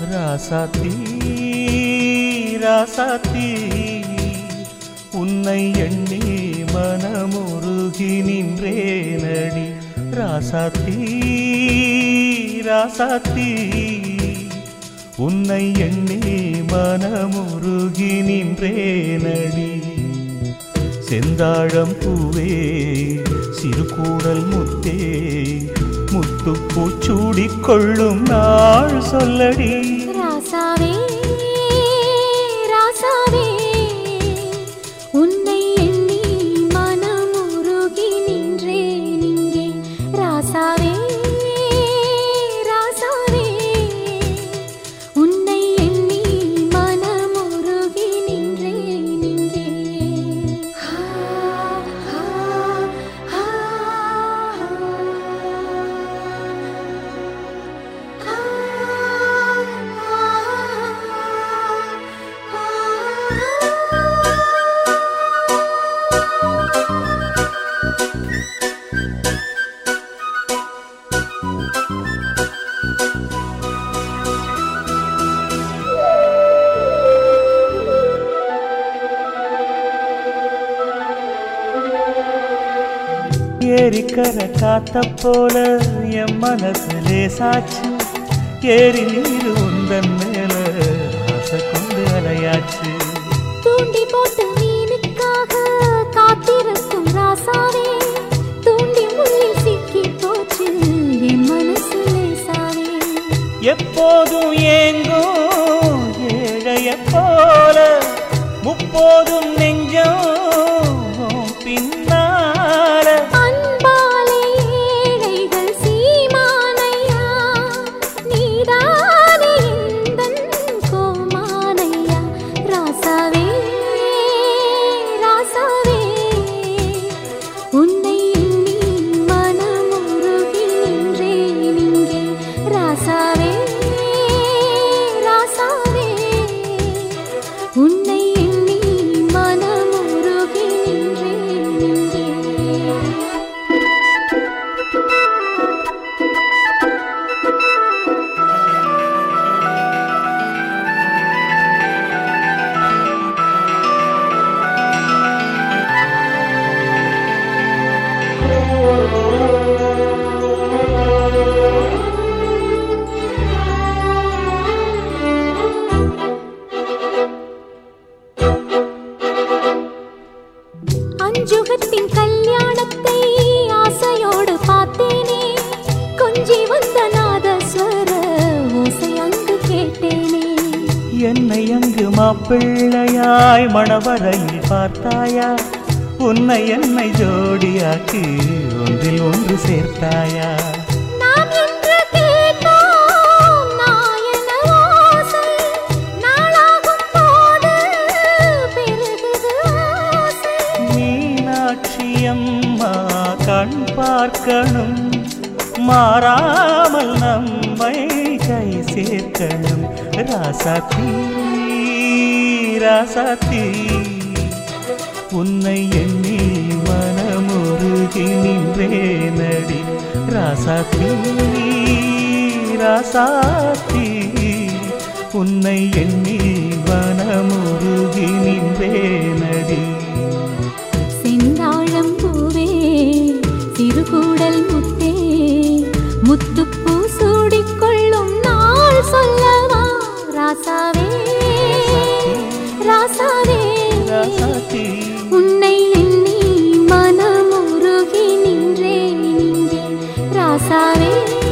ராசாத்தி ராசாத்தி உன்னை எண்ணி மனமுருகி நின்றேனடி ராசாத்தி ராசாத்தி உன்னை எண்ணி மனமுருகி நின்றேனடி செந்தாழம் பூவே சிறுகூடல் முத்தே முத்துப்பூச்சூடிக் கொள்ளும் நாள் சொல்லடி ராசாவே ராசாவே உன்னை எண்ணி மனமுருகி நின்றேன் இங்கே ராசாவே ராசாவே உன்னை எண்ணி மனமுருகி நின்றேன் இங்கே ஹா ஹா ஹா ஏரிக்கர காத்த போல என் மனசு லேசாச்சு ஏரி நீர் உந்தன் மேல ஆசை கொண்டு அலையாச்சு தூண்டி போட்ட மீனுக்காக காத்திருக்கும் ராசாவே தூண்டி முள்ளில் சிக்கி போச்சு என் மனசு லேசாவே எப்போதும் ஏங்கும் ஏழைய போல முப்போதும் நெஞ்சம் உன் பின்னால அன்பாலே ஏழைகள் சீமானையா நீதானே எந்தன் கோமானையா ராசாவே ராசாவே உன்னை எண்ணி மனமுருகி நின்றேன் இங்கே ராசாவே ராசாவே உன்னை எண்ணி மனமுருகி நின்றேன் இங்கே அஞ்சுகத்தின் கல்யாணத்தை ஆசையோடு பார்த்தேனே கொஞ்சி வந்த நாதஸ்வர ஓசை அங்கு கேட்டேனே என்னை அங்கு மாப்பிள்ளையாய் மணவரையில் பார்த்தாயா உன்னை என்னை ஜோடியாக்கி ஒன்றில் ஒன்று சேர்த்தாயா நாம் என்று கேட்டோம் நாயன ஓசை நாளாகும் போது பெருகுது ஆசை மீனாட்சி அம்மா கண் பார்க்கணும் மாறாமல் நம்மை கை சேர்க்கணும் ராசாத்தி ராசாத்தி உன்னை எண்ணி மனமுருகி நின்றேனடி ராசாத்தி ராசாத்தி உன்னை எண்ணி மனமுருகி நின்றேனடி செந்தாழம் பூவே திருக்கூடல் முத்தே முத்துப்பூ சூடிக்கொள்ளும் நாள் சொல்லவா ராசாவே ராசாவே ராசாத்தி உன்னை எண்ணி மனமுருகி நின்றேன் இங்கே ராசாவே